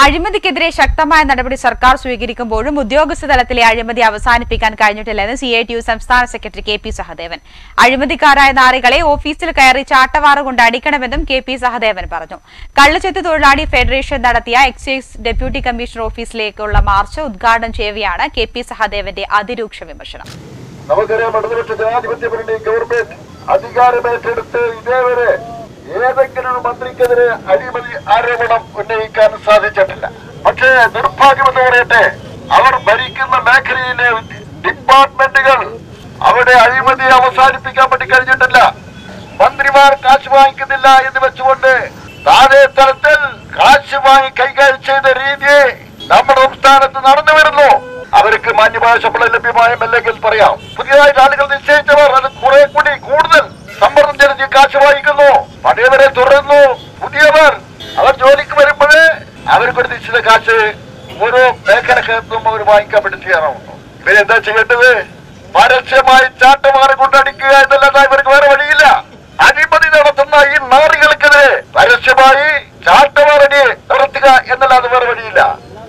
അഴിമതിക്കെതിരെ ശക്തമായ നടപടി സർക്കാർ സ്വീകരിക്കുമ്പോഴും ഉദ്യോഗസ്ഥ തലത്തിലെ അഴിമതി അവസാനിപ്പിക്കാൻ കഴിഞ്ഞിട്ടില്ലെന്ന് സി ഐ ടി യു സംസ്ഥാന സെക്രട്ടറി കെ പി സഹദേവൻ അഴിമതിക്കാരായ നാറികളെ ഓഫീസിൽ കയറി ചാട്ടവാറ് കൊണ്ട് അടിക്കണമെന്നും കെ പി സഹദേവൻ പറഞ്ഞു കള്ളുചെത്ത് തൊഴിലാളി ഫെഡറേഷൻ നടത്തിയ എക്സൈസ് ഡെപ്യൂട്ടി കമ്മീഷണർ ഓഫീസിലേക്കുള്ള മാർച്ച് ഉദ്ഘാടനം ചെയ്യവെയാണ് കെ പി സഹദേവന്റെ അതിരൂക്ഷ വിമർശനം നമുക്കറിയാം ഇടതുപക്ഷ ജനാധിപത്യ മുന്നണി ഗവൺമെന്റ് അധികാരമേറ്റെടുത്ത് ഇതേവരെ ഏതെങ്കിലും ഒരു മന്ത്രിക്കെതിരെ അഴിമതി ആരോപണം ഉന്നയിക്കാൻ സാധിച്ചിട്ടില്ല പക്ഷേ നിർഭാഗ്യമെന്ന് പറയട്ടെ അവർ ഭരിക്കുന്ന മേഖലയിലെ ഡിപ്പാർട്ട്മെന്റുകൾ അവിടെ അഴിമതി അവസാനിപ്പിക്കാൻ വേണ്ടി കഴിഞ്ഞിട്ടില്ല മന്ത്രിമാർ കാശ് വാങ്ങിക്കുന്നില്ല എന്ന് വെച്ചുകൊണ്ട് താഴെ തലത്തിൽ കാശ് വാങ്ങി കൈകാര്യം ചെയ്ത രീതി നമ്മുടെ സംസ്ഥാനത്ത് നടന്നു വരുന്നു അവർക്ക് മാന്യമായ ശമ്പളം ലഭ്യമായ അല്ലെങ്കിൽ പറയാം പുതിയതായിട്ട് ആളുകൾ നിശ്ചയിച്ചവർ അത് കുറെ കൂടി കൂടുതൽ സമ്മർദ്ദം ചെലുത്തി കാശ് വാങ്ങിക്കുന്നു പഴയവരെ തുടരുന്നു പുതിയവർ അവർ ജോലിക്ക് വരുമ്പോഴേ അവർക്കൊരു നിശ്ചിത കാശ് ഓരോ മേഖലക്കകത്തും അവർ വാങ്ങിക്കാൻ വേണ്ടി തയ്യാറാവുന്നു ഇവരെന്താ ചെയ്യേണ്ടത് പരസ്യമായി ചാട്ടമാറി കൊണ്ടടിക്കുക എന്നല്ലാതെ ഇവർക്ക് വേറെ വഴിയില്ല അഴിമതി നടത്തുന്ന ഈ നാറികൾക്കെതിരെ പരസ്യമായി ചാട്ടമാറടി നടത്തുക എന്നല്ലാതെ വേറെ വഴിയില്ല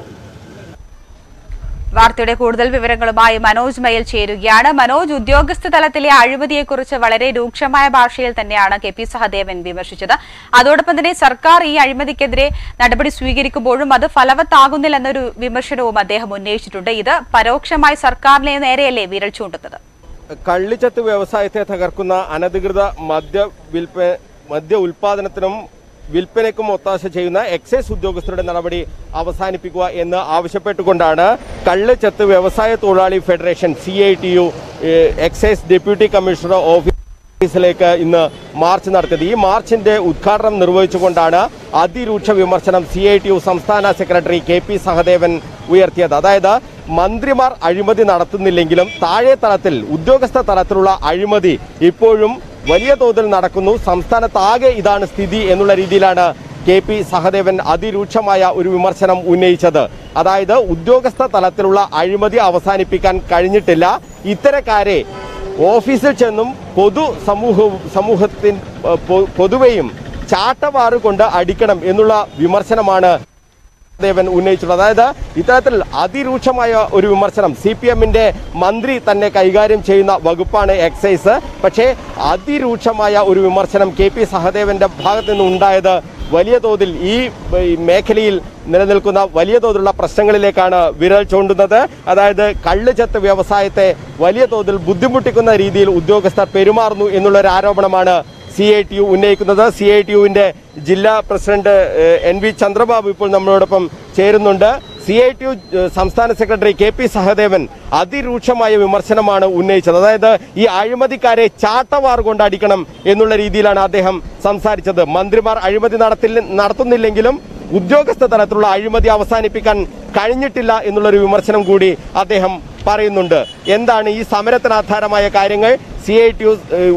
വാർത്തയുടെ കൂടുതൽ വിവരങ്ങളുമായി മനോജ് മയിൽ ചേരുകയാണ് മനോജ് ഉദ്യോഗസ്ഥ തലത്തിലെ അഴിമതിയെക്കുറിച്ച് വളരെ രൂക്ഷമായ ഭാഷയിൽ തന്നെയാണ് കെ പി സഹദേവൻ വിമർശിച്ചത് അതോടൊപ്പം തന്നെ സർക്കാർ ഈ അഴിമതിക്കെതിരെ നടപടി സ്വീകരിക്കുമ്പോഴും അത് ഫലവത്താകുന്നില്ലെന്നൊരു വിമർശനവും അദ്ദേഹം ഉന്നയിച്ചിട്ടുണ്ട് ഇത് പരോക്ഷമായി സർക്കാരിനെ നേരെയല്ലേ വിരൽ ചൂണ്ടുന്നത് കള്ളിച്ചത്ത് വ്യവസായത്തെ തകർക്കുന്ന അനധികൃത മദ്യ വിൽപ്പ മദ്യ ഉൽപാദനത്തിനും വിൽപ്പനയ്ക്കും ഒത്താശ ചെയ്യുന്ന എക്സൈസ് ഉദ്യോഗസ്ഥരുടെ നടപടി അവസാനിപ്പിക്കുക എന്ന് ആവശ്യപ്പെട്ടുകൊണ്ടാണ് കള്ളിച്ചത്ത് വ്യവസായ തൊഴിലാളി federation C I T U excise deputy commissioner office ഓഫീസിലേക്ക് ഇന്ന് മാർച്ച് നടത്തിയത് ഈ മാർച്ചിന്റെ ഉദ്ഘാടനം നിർവഹിച്ചുകൊണ്ടാണ് അതിരൂക്ഷ വിമർശനം സി ഐ ടി യു സംസ്ഥാന സെക്രട്ടറി കെ പി സഹദേവൻ ഉയർത്തിയത് അതായത് മന്ത്രിമാർ അഴിമതി നടത്തുന്നില്ലെങ്കിലും താഴെ തലത്തിൽ ഉദ്യോഗസ്ഥ തലത്തിലുള്ള അഴിമതി ഇപ്പോഴും വലിയ തോതിൽ നടക്കുന്നു സംസ്ഥാനത്താകെ ഇതാണ് സ്ഥിതി എന്നുള്ള രീതിയിലാണ് കെ പി സഹദേവൻ അതിരൂക്ഷമായ ഒരു വിമർശനം ഉന്നയിച്ചത് അതായത് ഉദ്യോഗസ്ഥ തലത്തിലുള്ള അഴിമതി അവസാനിപ്പിക്കാൻ കഴിഞ്ഞിട്ടില്ല ഇത്തരക്കാരെ ഓഫീസിൽ ചെന്നും പൊതു സമൂഹവും സമൂഹത്തിൻ ഏഹ്, പൊ- പൊതുവെയും ചാട്ടവാറ് കൊണ്ട് അടിക്കണം എന്നുള്ള വിമർശനമാണ് ദേവൻ ഉന്നയിച്ചിട്ടുള്ളത് അതായത് ഇത്തരത്തിൽ അതിരൂക്ഷമായ ഒരു വിമർശനം സി പി എമ്മിന്റെ മന്ത്രി തന്നെ കൈകാര്യം ചെയ്യുന്ന വകുപ്പാണ് എക്സൈസ് പക്ഷേ അതിരൂക്ഷമായ ഒരു വിമർശനം കെ പി സഹദേവന്റെ ഭാഗത്ത് നിന്ന് ഉണ്ടായത് വലിയ തോതിൽ ഈ ഈ മേഖലയിൽ നിലനിൽക്കുന്ന വലിയ തോതിലുള്ള പ്രശ്നങ്ങളിലേക്കാണ് വിരൽ ചൂണ്ടുന്നത് അതായത് കള്ളുചെത്ത് വ്യവസായത്തെ വലിയ തോതിൽ ബുദ്ധിമുട്ടിക്കുന്ന രീതിയിൽ ഉദ്യോഗസ്ഥർ പെരുമാറുന്നു എന്നുള്ള ഒരു ആരോപണമാണ് സി ഐ ടി യു ഉന്നയിക്കുന്നത് സി ഐ ടി യുവിന്റെ ജില്ലാ പ്രസിഡന്റ് ഏഹ്, എൻ വി ചന്ദ്രബാബു ഇപ്പോൾ നമ്മളോടൊപ്പം ചേരുന്നുണ്ട് സി ഐ ടി യു ഏഹ്, സംസ്ഥാന സെക്രട്ടറി കെ പി സഹദേവൻ അതിരൂക്ഷമായ വിമർശനമാണ് ഉന്നയിച്ചത് അതായത് ഈ അഴിമതിക്കാരെ ചാട്ടവാർ കൊണ്ട് അടിക്കണം എന്നുള്ള രീതിയിലാണ് അദ്ദേഹം സംസാരിച്ചത് മന്ത്രിമാർ അഴിമതി നടത്തില്ല നടത്തുന്നില്ലെങ്കിലും ഉദ്യോഗസ്ഥ തലത്തിലുള്ള അഴിമതി അവസാനിപ്പിക്കാൻ കഴിഞ്ഞിട്ടില്ല എന്നുള്ളൊരു വിമർശനം കൂടി അദ്ദേഹം പറയുന്നുണ്ട് എന്താണ് ഈ സമരത്തിന് ആധാരമായ കാര്യങ്ങൾ സി ഐ ടി യു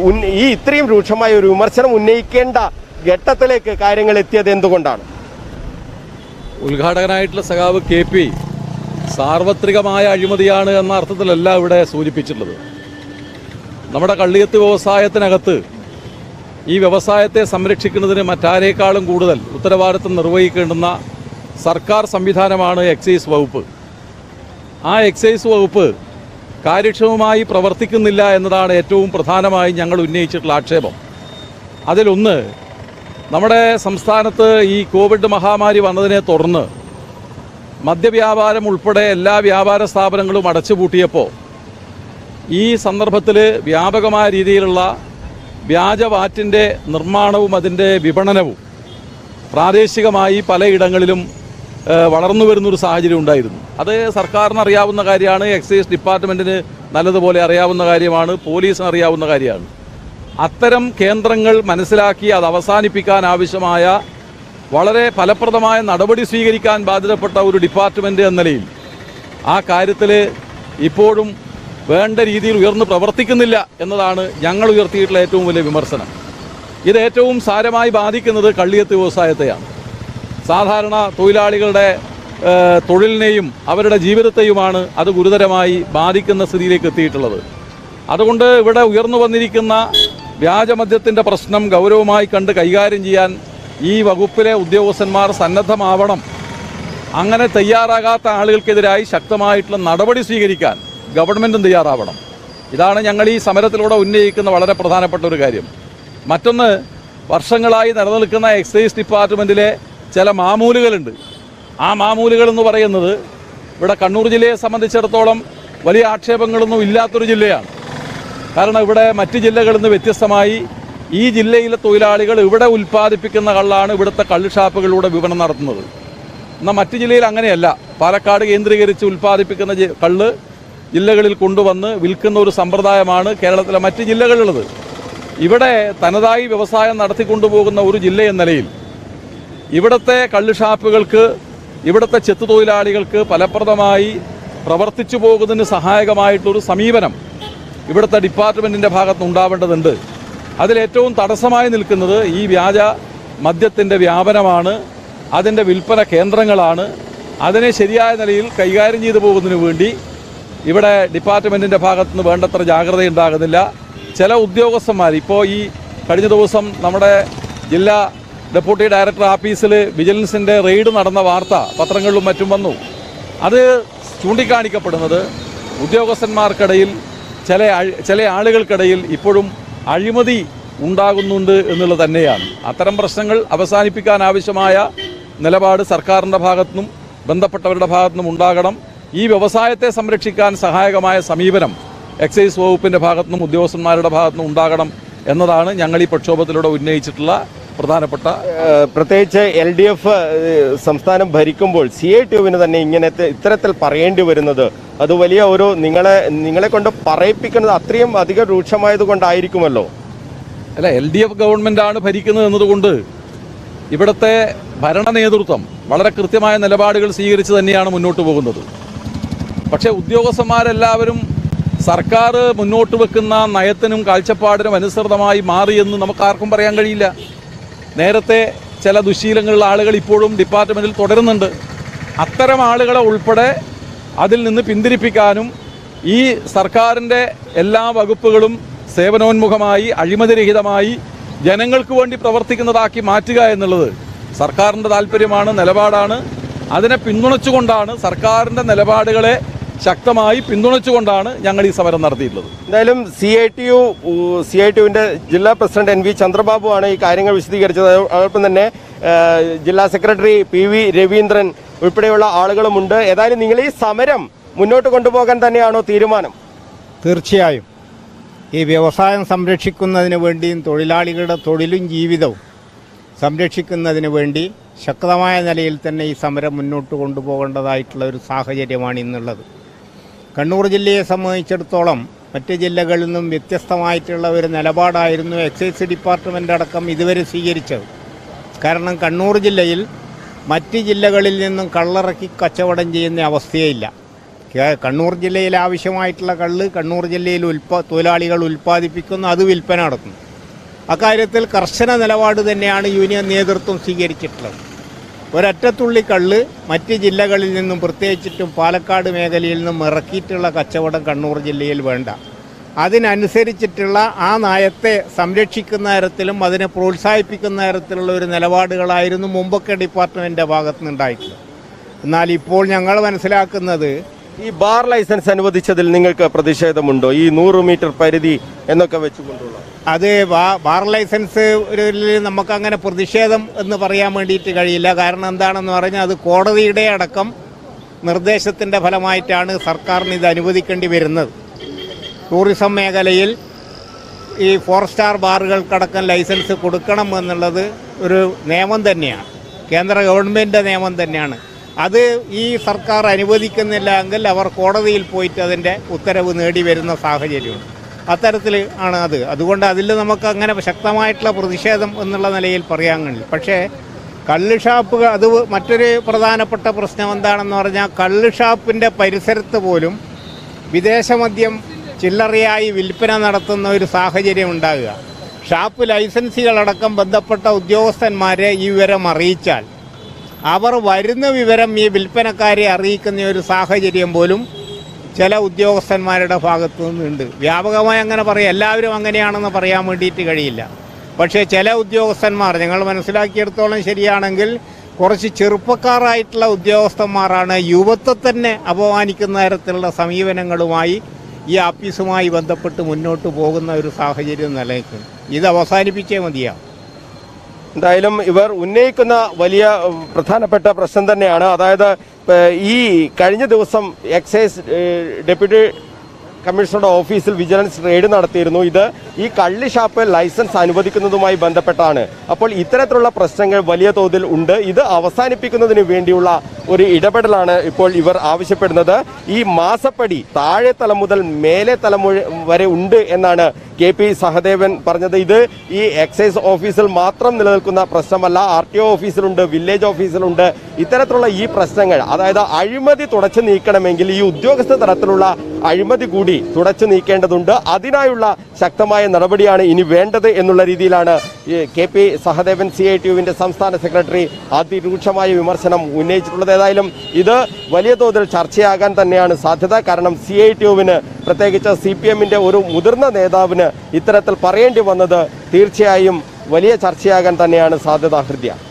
ഈ ഇത്രയും രൂക്ഷമായ ഒരു വിമർശനം ഉന്നയിക്കേണ്ട ഘട്ടത്തിലേക്ക് കാര്യങ്ങൾ എത്തിയത് എന്തുകൊണ്ടാണ് ഉദ്ഘാടകനായിട്ടുള്ള സഖാവ് കെ പി സാർവത്രികമായ അഴിമതിയാണ് എന്ന അർത്ഥത്തിലല്ല ഇവിടെ സൂചിപ്പിച്ചിട്ടുള്ളത് നമ്മുടെ കള്ളിയത്ത് വ്യവസായത്തിനകത്ത് ഈ വ്യവസായത്തെ സംരക്ഷിക്കുന്നതിന് മറ്റാരേക്കാളും കൂടുതൽ ഉത്തരവാദിത്വം നിർവഹിക്കേണ്ടുന്ന സർക്കാർ സംവിധാനമാണ് എക്സൈസ് വകുപ്പ് ആ എക്സൈസ് വകുപ്പ് കാര്യക്ഷമമായി പ്രവർത്തിക്കുന്നില്ല എന്നതാണ് ഏറ്റവും പ്രധാനമായി ഞങ്ങൾ ഉന്നയിച്ചിട്ടുള്ള ആക്ഷേപം അതിലൊന്ന് നമ്മുടെ സംസ്ഥാനത്ത് ഈ കോവിഡ് മഹാമാരി വന്നതിനെ തുടർന്ന് മദ്യവ്യാപാരം ഉൾപ്പെടെ എല്ലാ വ്യാപാര സ്ഥാപനങ്ങളും അടച്ചുപൂട്ടിയപ്പോൾ ഈ സന്ദർഭത്തിൽ വ്യാപകമായ രീതിയിലുള്ള വ്യാജവാറ്റിൻ്റെ നിർമ്മാണവും അതിൻ്റെ വിപണനവും പ്രാദേശികമായി പലയിടങ്ങളിലും ഏഹ്, വളർന്നു വരുന്നൊരു സാഹചര്യം ഉണ്ടായിരുന്നു അത് സർക്കാരിന് അറിയാവുന്ന കാര്യമാണ് എക്സൈസ് ഡിപ്പാർട്ട്മെൻറ്റിന് നല്ലതുപോലെ അറിയാവുന്ന കാര്യമാണ് പോലീസിന് അറിയാവുന്ന കാര്യമാണ് അത്തരം കേന്ദ്രങ്ങൾ മനസ്സിലാക്കി അത് അവസാനിപ്പിക്കാൻ ആവശ്യമായ വളരെ ഫലപ്രദമായ നടപടി സ്വീകരിക്കാൻ ബാധ്യതപ്പെട്ട ഒരു ഡിപ്പാർട്ട്മെൻറ്റ് എന്ന നിലയിൽ ആ കാര്യത്തിൽ ഇപ്പോഴും വേണ്ട രീതിയിൽ ഉയർന്ന് പ്രവർത്തിക്കുന്നില്ല എന്നതാണ് ഞങ്ങൾ ഉയർത്തിയിട്ടുള്ള ഏറ്റവും വലിയ വിമർശനം ഇത് ഏറ്റവും സാരമായി ബാധിക്കുന്നത് കള്ളിയത്ത് വ്യവസായത്തെയാണ് സാധാരണ തൊഴിലാളികളുടെ ഏഹ്, തൊഴിലിനെയും അവരുടെ ജീവിതത്തെയുമാണ് അത് ഗുരുതരമായി ബാധിക്കുന്ന സ്ഥിതിയിലേക്ക് എത്തിയിട്ടുള്ളത് അതുകൊണ്ട് ഇവിടെ ഉയർന്നു വന്നിരിക്കുന്ന വ്യാജമദ്യത്തിൻ്റെ പ്രശ്നം ഗൗരവമായി കണ്ട് കൈകാര്യം ചെയ്യാൻ ഈ വകുപ്പിലെ ഉദ്യോഗസ്ഥന്മാർ സന്നദ്ധമാവണം അങ്ങനെ തയ്യാറാകാത്ത ആളുകൾക്കെതിരായി ശക്തമായിട്ടുള്ള നടപടി സ്വീകരിക്കാൻ ഗവൺമെൻറ്റും തയ്യാറാവണം ഇതാണ് ഞങ്ങൾ ഈ സമരത്തിലൂടെ ഉന്നയിക്കുന്ന വളരെ പ്രധാനപ്പെട്ട ഒരു കാര്യം മറ്റൊന്ന് വർഷങ്ങളായി നിലനിൽക്കുന്ന എക്സൈസ് ഡിപ്പാർട്ട്മെൻറ്റിലെ ചില മാമൂലുകളുണ്ട് ആ മാമൂലുകൾ എന്ന് പറയുന്നത് ഇവിടെ കണ്ണൂർ ജില്ലയെ സംബന്ധിച്ചിടത്തോളം വലിയ ആക്ഷേപങ്ങളൊന്നും ഇല്ലാത്തൊരു ജില്ലയാണ് കാരണം ഇവിടെ മറ്റ് ജില്ലകളിൽ നിന്ന് വ്യത്യസ്തമായി ഈ ജില്ലയിലെ തൊഴിലാളികൾ ഇവിടെ ഉൽപ്പാദിപ്പിക്കുന്ന കള്ളാണ് ഇവിടുത്തെ കള്ള് ഷാപ്പുകളിലൂടെ വിപണനം നടത്തുന്നത് എന്നാൽ മറ്റ് ജില്ലയിൽ അങ്ങനെയല്ല പാലക്കാട് കേന്ദ്രീകരിച്ച് ഉൽപ്പാദിപ്പിക്കുന്ന ജി- കള്ള് ജില്ലകളിൽ കൊണ്ടുവന്ന് വിൽക്കുന്ന ഒരു സമ്പ്രദായമാണ് കേരളത്തിലെ മറ്റ് ജില്ലകളിലുള്ളത് ഇവിടെ തനതായി വ്യവസായം നടത്തിക്കൊണ്ടുപോകുന്ന ഒരു ജില്ല എന്ന നിലയിൽ ഇവിടുത്തെ കള്ള് ഷാപ്പുകൾക്ക് ഇവിടുത്തെ ചെത്തു തൊഴിലാളികൾക്ക് ഫലപ്രദമായി പ്രവർത്തിച്ചു പോകുന്നതിന് സഹായകമായിട്ടൊരു സമീപനം ഇവിടുത്തെ ഡിപ്പാർട്ട്മെൻറ്റിൻ്റെ ഭാഗത്ത് ഉണ്ടാവേണ്ടതുണ്ട് അതിലേറ്റവും തടസ്സമായി നിൽക്കുന്നത് ഈ വ്യാജ മദ്യത്തിൻ്റെ വ്യാപനമാണ് അതിൻ്റെ വിൽപ്പന കേന്ദ്രങ്ങളാണ് അതിനെ ശരിയായ നിലയിൽ കൈകാര്യം ചെയ്തു പോകുന്നതിന് വേണ്ടി ഇവിടെ ഡിപ്പാർട്ട്മെൻറ്റിൻ്റെ ഭാഗത്തുനിന്ന് വേണ്ടത്ര ജാഗ്രത ഉണ്ടാകുന്നില്ല ചില ഉദ്യോഗസ്ഥന്മാർ ഇപ്പോൾ ഈ കഴിഞ്ഞ ദിവസം നമ്മുടെ ജില്ലാ ഡെപ്യൂട്ടി ഡയറക്ടർ ഓഫീസിൽ വിജിലൻസിൻ്റെ റെയ്ഡ് നടന്ന വാർത്ത പത്രങ്ങളിലും മറ്റും വന്നു അത് ചൂണ്ടിക്കാണിക്കപ്പെടുന്നത് ഉദ്യോഗസ്ഥന്മാർക്കിടയിൽ ചില അഴി- ചില ആളുകൾക്കിടയിൽ ഇപ്പോഴും അഴിമതി ഉണ്ടാകുന്നുണ്ട് എന്നുള്ളത് തന്നെയാണ് അത്തരം പ്രശ്നങ്ങൾ അവസാനിപ്പിക്കാൻ ആവശ്യമായ നിലപാട് സർക്കാരിൻ്റെ ഭാഗത്തുനിന്നും ബന്ധപ്പെട്ടവരുടെ ഭാഗത്തുനിന്നും ഉണ്ടാകണം ഈ വ്യവസായത്തെ സംരക്ഷിക്കാൻ സഹായകമായ സമീപനം എക്സൈസ് വകുപ്പിൻ്റെ ഭാഗത്തുനിന്നും ഉദ്യോഗസ്ഥന്മാരുടെ ഭാഗത്തുനിന്നും ഉണ്ടാകണം എന്നതാണ് ഞങ്ങൾ ഈ പ്രക്ഷോഭത്തിലൂടെ ഉന്നയിച്ചിട്ടുള്ള പ്രധാനപ്പെട്ട ഏഹ് പ്രത്യേകിച്ച് എൽ ഡി എഫ് സംസ്ഥാനം ഭരിക്കുമ്പോൾ സി ഐ ടി യുവിന് തന്നെ ഇങ്ങനത്തെ ഇത്തരത്തിൽ പറയേണ്ടി വരുന്നത് അത് വലിയ ഒരു നിങ്ങളെ നിങ്ങളെ കൊണ്ട് പറയിപ്പിക്കുന്നത് അത്രയും അധികം രൂക്ഷമായത് കൊണ്ടായിരിക്കുമല്ലോ അല്ല എൽ ഡി എഫ് ഗവൺമെൻറ്റാണ് ഭരിക്കുന്നത് എന്നതുകൊണ്ട് ഇവിടുത്തെ ഭരണ നേതൃത്വം വളരെ കൃത്യമായ നിലപാടുകൾ സ്വീകരിച്ച് തന്നെയാണ് മുന്നോട്ട് പോകുന്നത് പക്ഷേ ഉദ്യോഗസ്ഥന്മാരെല്ലാവരും സർക്കാർ മുന്നോട്ട് വെക്കുന്ന നയത്തിനും കാഴ്ചപ്പാടിനും അനുസൃതമായി മാറിയെന്ന് നമുക്ക് ആർക്കും പറയാൻ കഴിയില്ല നേരത്തെ ചില ദുശീലങ്ങളുള്ള ആളുകൾ ഇപ്പോഴും ഡിപ്പാർട്ട്മെൻറ്റിൽ തുടരുന്നുണ്ട് അത്തരം ആളുകളെ ഉൾപ്പെടെ അതിൽ നിന്ന് പിന്തിരിപ്പിക്കാനും ഈ സർക്കാരിൻ്റെ എല്ലാ വകുപ്പുകളും സേവനോന്മുഖമായി അഴിമതിരഹിതമായി ജനങ്ങൾക്ക് വേണ്ടി പ്രവർത്തിക്കുന്നതാക്കി മാറ്റുക എന്നുള്ളത് സർക്കാരിൻ്റെ താല്പര്യമാണ് നിലപാടാണ് അതിനെ പിന്തുണച്ചുകൊണ്ടാണ് സർക്കാരിൻ്റെ നിലപാടുകളെ ശക്തമായി പിന്തുണച്ചുകൊണ്ടാണ് ഞങ്ങൾ ഈ സമരം നടത്തിയിട്ടുള്ളത് എന്തായാലും C I T U C I T യുവിന്റെ ജില്ലാ പ്രസിഡന്റ് എൻ വി ചന്ദ്രബാബു ആണ് ഈ കാര്യങ്ങൾ വിശദീകരിച്ചത് അതോടൊപ്പം തന്നെ ഏഹ്, ജില്ലാ സെക്രട്ടറി പി വി രവീന്ദ്രൻ ഉൾപ്പെടെയുള്ള ആളുകളുമുണ്ട് ഏതായാലും നിങ്ങൾ ഈ സമരം മുന്നോട്ട് കൊണ്ടുപോകാൻ തന്നെയാണോ തീരുമാനം തീർച്ചയായും ഈ വ്യവസായം സംരക്ഷിക്കുന്നതിന് വേണ്ടിയും തൊഴിലാളികളുടെ തൊഴിലും ജീവിതവും സംരക്ഷിക്കുന്നതിന് വേണ്ടി ശക്തമായ നിലയിൽ തന്നെ ഈ സമരം മുന്നോട്ട് കൊണ്ടുപോകേണ്ടതായിട്ടുള്ള ഒരു സാഹചര്യമാണ് ഇന്നുള്ളത് കണ്ണൂർ ജില്ലയെ സംബന്ധിച്ചിടത്തോളം മറ്റ് ജില്ലകളിൽ നിന്നും വ്യത്യസ്തമായിട്ടുള്ള ഒരു നിലപാടായിരുന്നു എക്സൈസ് ഡിപ്പാർട്ട്മെൻ്റ് അടക്കം ഇതുവരെ സ്വീകരിച്ചത് കാരണം കണ്ണൂർ ജില്ലയിൽ മറ്റ് ജില്ലകളിൽ നിന്നും കള്ളിറക്കി കച്ചവടം ചെയ്യുന്ന അവസ്ഥയേയില്ല കേ- കണ്ണൂർ ജില്ലയിൽ ആവശ്യമായിട്ടുള്ള കള്ള് കണ്ണൂർ ജില്ലയിൽ ഉൽപ്പ തൊഴിലാളികൾ ഉൽപ്പാദിപ്പിക്കുന്നു അത് വിൽപ്പന നടത്തുന്നു അക്കാര്യത്തിൽ കർശന നിലപാട് തന്നെയാണ് യൂണിയൻ നേതൃത്വം സ്വീകരിച്ചിട്ടുള്ളത് ഒരൊറ്റത്തുള്ളി കള്ള് മറ്റ് ജില്ലകളിൽ നിന്നും പ്രത്യേകിച്ചിട്ടും പാലക്കാട് മേഖലയിൽ നിന്നും ഇറക്കിയിട്ടുള്ള കച്ചവടം കണ്ണൂർ ജില്ലയിൽ വേണ്ട അതിനനുസരിച്ചിട്ടുള്ള ആ നയത്തെ സംരക്ഷിക്കുന്ന തരത്തിലും അതിനെ പ്രോത്സാഹിപ്പിക്കുന്ന തരത്തിലുള്ള ഒരു നിലപാടുകളായിരുന്നു മുമ്പൊക്കെ ഡിപ്പാർട്ട്മെൻറ്റിൻ്റെ ഭാഗത്തു നിന്നുണ്ടായിട്ടുള്ളത് എന്നാൽ ഇപ്പോൾ ഞങ്ങൾ മനസ്സിലാക്കുന്നത് ഈ ബാർ ലൈസൻസ് അനുവദിച്ചതിൽ നിങ്ങൾക്ക് പ്രതിഷേധമുണ്ടോ ഈ നൂറ് മീറ്റർ പരിധി എന്നൊക്കെ വെച്ചുകൊണ്ടുള്ള അത് ബാ- ബാർ ലൈസൻസ് ഒരു നമുക്കങ്ങനെ പ്രതിഷേധം എന്ന് പറയാൻ വേണ്ടിയിട്ട് കഴിയില്ല കാരണം എന്താണെന്ന് പറഞ്ഞാൽ അത് കോടതിയുടെ അടക്കം നിർദ്ദേശത്തിൻ്റെ ഫലമായിട്ടാണ് സർക്കാരിന് ഇത് അനുവദിക്കേണ്ടി വരുന്നത് ടൂറിസം മേഖലയിൽ ഈ ഫോർ സ്റ്റാർ ബാറുകൾക്കടക്കം ലൈസൻസ് കൊടുക്കണം എന്നുള്ളത് ഒരു നിയമം തന്നെയാണ് കേന്ദ്ര ഗവൺമെൻറ് നിയമം തന്നെയാണ് അത് ഈ സർക്കാർ അനുവദിക്കുന്നില്ല എങ്കിൽ അവർ കോടതിയിൽ പോയിട്ട് അതിൻ്റെ ഉത്തരവ് നേടി വരുന്ന സാഹചര്യമുണ്ട് അത്തരത്തിൽ ആണ് അത് അതുകൊണ്ട് അതിൽ നമുക്ക് അങ്ങനെ ശക്തമായിട്ടുള്ള പ്രതിഷേധം എന്നുള്ള നിലയിൽ പറയാൻ കഴിയില്ല പക്ഷേ കള്ള് ഷാപ്പുകൾ അത് മറ്റൊരു പ്രധാനപ്പെട്ട പ്രശ്നം എന്താണെന്ന് പറഞ്ഞാൽ കള്ള് ഷാപ്പിൻ്റെ പരിസരത്ത് പോലും വിദേശ മദ്യം ചില്ലറയായി വിൽപ്പന നടത്തുന്ന ഒരു സാഹചര്യം ഉണ്ടാകുക ഷാപ്പ് ലൈസൻസികളടക്കം ബന്ധപ്പെട്ട ഉദ്യോഗസ്ഥന്മാരെ ഈ വിവരം അറിയിച്ചാൽ അവർ വരുന്ന വിവരം ഈ വിൽപ്പനക്കാരെ അറിയിക്കുന്ന ഒരു സാഹചര്യം പോലും ചില ഉദ്യോഗസ്ഥന്മാരുടെ ഭാഗത്തു നിന്നുണ്ട് വ്യാപകമായി അങ്ങനെ പറയാം എല്ലാവരും അങ്ങനെയാണെന്ന് പറയാൻ വേണ്ടിയിട്ട് കഴിയില്ല പക്ഷേ ചില ഉദ്യോഗസ്ഥന്മാർ ഞങ്ങൾ മനസ്സിലാക്കിയെടുത്തോളം ശരിയാണെങ്കിൽ കുറച്ച് ചെറുപ്പക്കാരായിട്ടുള്ള ഉദ്യോഗസ്ഥന്മാരാണ് യുവത്വം തന്നെ അപമാനിക്കുന്ന തരത്തിലുള്ള സമീപനങ്ങളുമായി ഈ ആഫീസുമായി ബന്ധപ്പെട്ട് മുന്നോട്ട് പോകുന്ന ഒരു സാഹചര്യം നിലനിൽക്കുന്നു ഇത് അവസാനിപ്പിച്ചേ മതിയാവും എന്തായാലും ഇവർ ഉന്നയിക്കുന്ന വലിയ ഉം, പ്രധാനപ്പെട്ട പ്രശ്നം തന്നെയാണ് അതായത് ഏഹ്, ഈ കഴിഞ്ഞ ദിവസം എക്സൈസ് ഏഹ്, ഡെപ്യൂട്ടി കമ്മീഷണറുടെ ഓഫീസിൽ വിജിലൻസ് റെയ്ഡ് നടത്തിയിരുന്നു ഇത് ഈ കള്ളി ഷാപ്പ് ലൈസൻസ് അനുവദിക്കുന്നതുമായി ബന്ധപ്പെട്ടാണ് അപ്പോൾ ഇത്തരത്തിലുള്ള പ്രശ്നങ്ങൾ വലിയ തോതിൽ ഉണ്ട് ഇത് അവസാനിപ്പിക്കുന്നതിന് വേണ്ടിയുള്ള ഒരു ഇടപെടലാണ് ഇപ്പോൾ ഇവർ ആവശ്യപ്പെടുന്നത് ഈ മാസപ്പടി താഴെ തലം മുതൽ മേലെ തലം മുഴ- വരെ ഉണ്ട് എന്നാണ് കെ പി സഹദേവൻ പറഞ്ഞത് ഇത് ഈ എക്സൈസ് ഓഫീസിൽ മാത്രം നിലനിൽക്കുന്ന പ്രശ്നമല്ല ആർ ടി ഒ ഓഫീസിലുണ്ട് വില്ലേജ് ഓഫീസിലുണ്ട് ഇത്തരത്തിലുള്ള ഈ പ്രശ്നങ്ങൾ അതായത് അഴിമതി തുടച്ചു നീക്കണമെങ്കിൽ ഈ ഉദ്യോഗസ്ഥ തലത്തിലുള്ള അഴിമതി കൂടി തുടച്ചു നീക്കേണ്ടതുണ്ട് അതിനായുള്ള ശക്തമായ നടപടിയാണ് ഇനി വേണ്ടത് എന്നുള്ള രീതിയിലാണ് ഈ K P Sahadevan C I T യുവിന്റെ സംസ്ഥാന സെക്രട്ടറി അതിരൂക്ഷമായ വിമർശനം ഉന്നയിച്ചിട്ടുള്ളത് ഏതായാലും ഇത് വലിയ തോതിൽ ചർച്ചയാകാൻ തന്നെയാണ് സാധ്യത കാരണം സി ഐ ടി യുവിന് പ്രത്യേകിച്ച് സി പി എമ്മിന്റെ ഒരു മുതിർന്ന നേതാവിന് ഇത്തരത്തിൽ പറയേണ്ടി വന്നത് തീർച്ചയായും വലിയ ചർച്ചയാകാൻ തന്നെയാണ് സാധ്യത ഹൃദയ